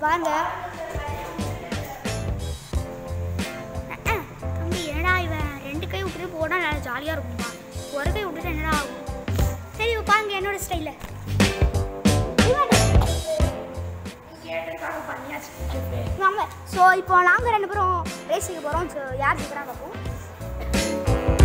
பாருங்க அஹ், தம்பி என்னடா இவன் ரெண்டு கை விட்டுட்டு போனா நல்லா ஜாலியாக இருக்கும்பா ஒரு கை விட்டுட்டு என்னடா ஆகும் சரி இப்போ பாருங்க என்னோட ஸ்டைலில் ஆமாம் ஸோ இப்போ நாங்கள் ரெண்டு பேரும் ரேஸுக்கு போகிறோம் ஸோ யார் ஜெயிக்கிறா பார்ப்போம்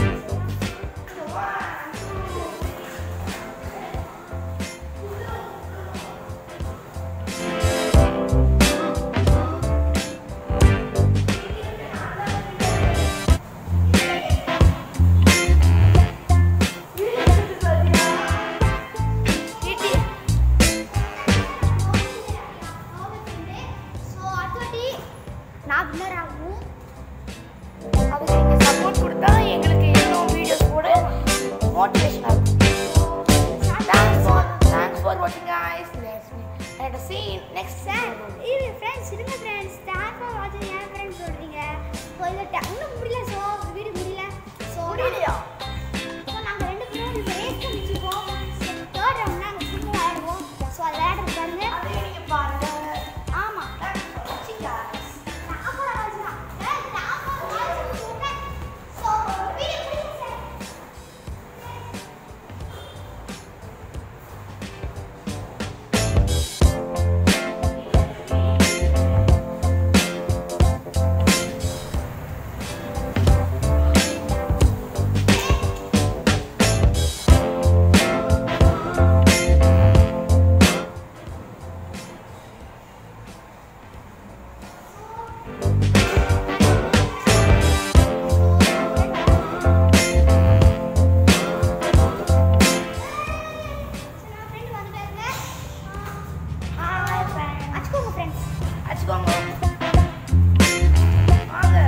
நான் வின்னர் ஆகும் அதுக்கு நீங்கள் சப்போர்ட் கொடுத்தா எங்களுக்கு இன்னும் வீடியோஸ் போட மோட்டிவேஷனாக இருக்கும் தேங்க்ஸ் ஃபார் தேங்க்ஸ் ஃபார் வாட்சிங் guys let's let us see you next sir time இது ஃப்ரெண்ட்ஸ் இருங்க ஃப்ரெண்ட்ஸ் ஸ்டார்ட் ஃபார் வாட்சிங் ஏன் ஃப்ரெண்ட்ஸ் சொல்கிறீங்க ஸோ இதை இன்னும் முடியல ஸோ வீடு முடியல ஸோ முடியலையா ஸோ நாங்கள் ரெண்டு பேரும் இப்போ ரேஸ் முடிச்சிருக்கோம் தேர்ட் ரவுண்ட் நாங்கள் சும்மா விளையாடுவோம் ஸோ அது விளையாடுறது பாருங்க அதை நீங்க பாருங்க ஆமாம் Thanks for watching, guys. Hi, friends. வச்சுக்கோங்க ஃப்ரெண்ட்ஸ் வச்சுக்கோங்க வாங்க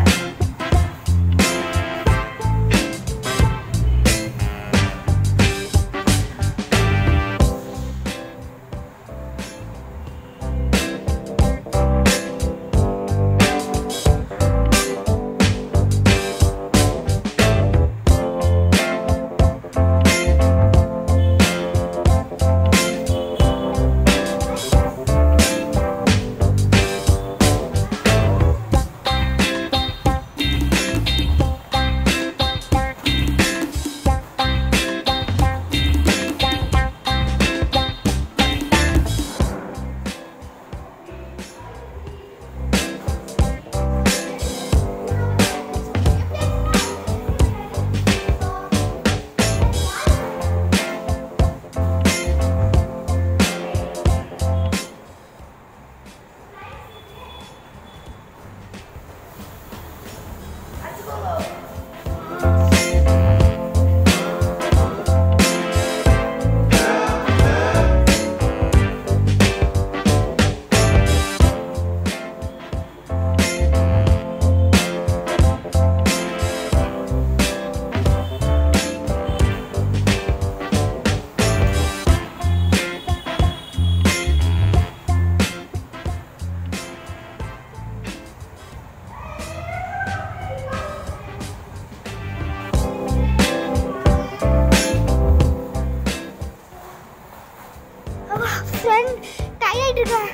ஃப்ரெண்ட் டை ஆயிட்டு இருக்கேன்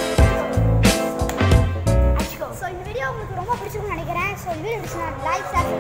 ஸோ இந்த வீடியோ உங்களுக்கு ரொம்ப பிடிச்சிருக்கும்னு நினைக்கிறேன் ஸோ இந்த வீடியோ பிடிச்சினா லைக் ஷேர்